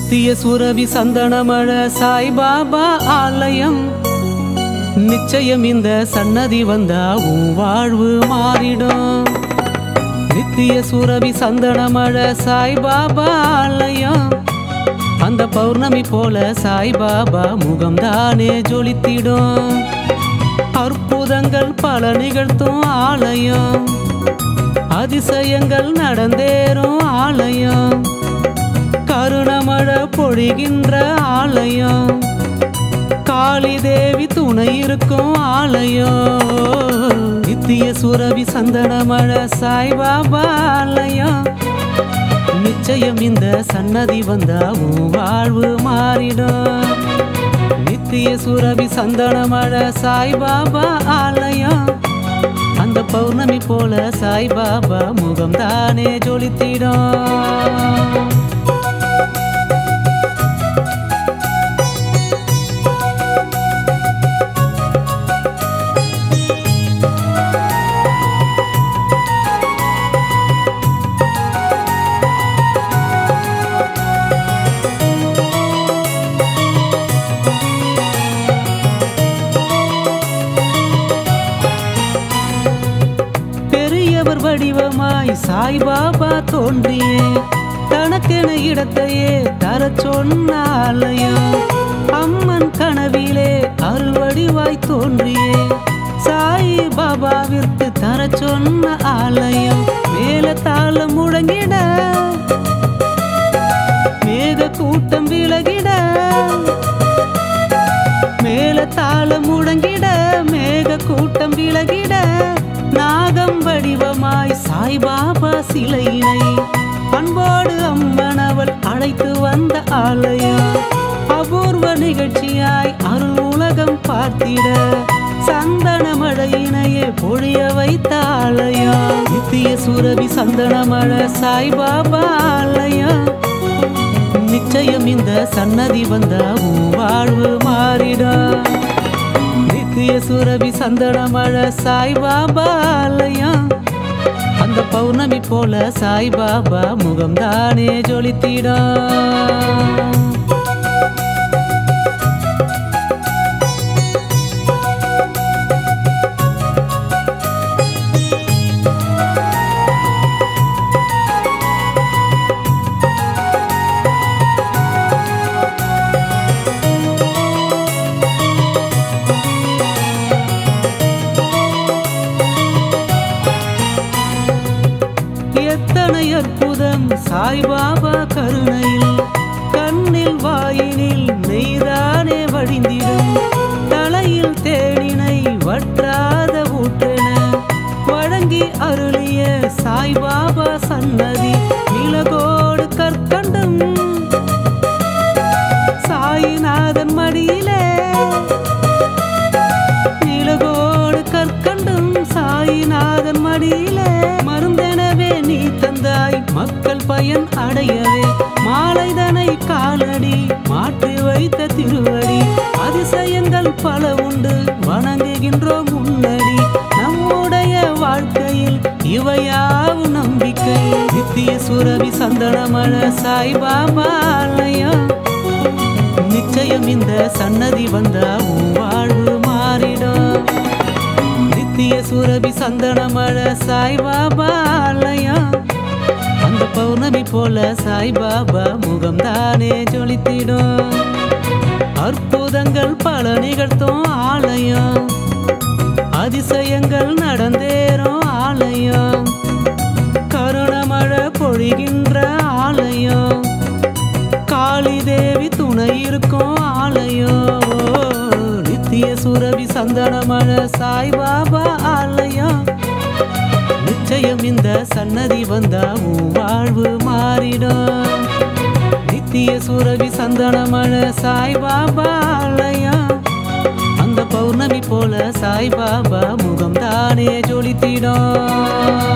நித்திய சுரவி சந்தனமழ சாய்பாபா ஆலயம் நிச்சயம் இந்த சன்னதி வந்தா உன் வாழ்வு மாறிடும் நித்திய சுரவி சந்தனமழ சாய்பாபா ஆலயம் அந்த பௌர்ணமி போல சாய்பாபா முகம்தானே ஜொலித்திடும் அற்புதங்கள் பல நிகழ்த்தும் ஆலயம் அதிசயங்கள் நடந்தேறும் ஆலயம் கருணமழை பொழிகின்ற ஆலயம் காளி தேவி துணை இருக்கும் ஆலயம் நித்திய சுரவி சந்தனமழை சாய்பாபா ஆலயம் நிச்சயம் இந்த சன்னதி வந்தா உன் வாழ்வு மாறிடும் நித்திய சுரவி சந்தனமழை சாய்பாபா ஆலயம் அந்த பௌர்ணமி போல சாய்பாபா முகம் தானே ஜொலித்திடும் பெரியவர் வடிவமாய் சாய்பாபா தோன்றியே தனக்கென இடத்தையே தர சொன்ன ஆலயம் அம்மன் கனவிலே அருள்வடிவாய் தோன்றியே சாய் பாபாவிற்கு தர சொன்ன ஆலயம் மேல தாளம் முழங்கிட மேக கூட்டம் விலகிட மேல தாளம் முழங்கிட மேக கூட்டம் விலகிட நாகம் வடிவமாய் சாய்பாபா சிலையினை அன்போடு அம்மன் அவள் அழைத்து வந்த ஆலயம் அபூர்வ நிகழ்ச்சியாய் அருள் உலகம் பார்த்திட சந்தன மழையினையே பொழிய வைத்த ஆலயம் நித்திய சுரவி சந்தன மழை சாய்பாபா ஆலயம் நிச்சயம் இந்த சன்னதி வந்தா உன் வாழ்வு மாறிடும் நித்திய சுரபி சந்தன மழை சாய்பாபா ஆலயம் அந்த பௌர்ணமி போல சாய்பாபா முகம் தானே ஜொலித்திடும் எத்தனை அற்புதம் சாய்பாபா கருணையில் கண்ணில் வாயினில் நெய்தானே வழிந்திடும் தலையில் தேனினை வற்றாத ஊற்றென வழங்கி அருளிய சாய்பாபா சன்னதி நிலகோடு கற்கண்டும் சாயிநாதன் மடியிலே நிலகோடு கற்கண்டும் சாயிநாதன் மடியிலே மருந்தெனவே நீ தந்தாய் மக்கள் பயன் அடையவே மாலைதனை காலடி மாற்றி வைத்த திருவடி அதிசயங்கள் பல உண்டு வணங்குகின்றோம் முன்னடி நம்முடைய வாழ்க்கையில் இவையாவும் நம்பிக்கை நித்திய சுரவி சந்தனமழ சாய்பாபா ஆலயம் நிச்சயம் இந்த சன்னதி வந்தா உன் வாழ்வு மாறிடும் நித்திய சுரபி சந்தன மழை சாய்பாபா ஆலயம் அந்த பௌர்ணமி போல சாய்பாபா முகம் தானே ஜொலித்திடும் அற்புதங்கள் பல நிகழ்த்தும் ஆலயம் அதிசயங்கள் நடந்தேறும் ஆலயம் கருணமழை பொழிகின்ற ஆலயம் காளி தேவி துணை இருக்கும் ஆலயம் நித்திய சுரவி சந்தனமழ சாய்பாபா ஆலயம் நிச்சயம் இந்த சன்னதி வந்தா உன் வாழ்வு மாறிடும் நித்திய சுரவி சந்தனமழ சாய்பாபா ஆலயம் அந்த பௌர்ணமி போல சாய்பாபா முகம் தானே ஜொலித்திடும்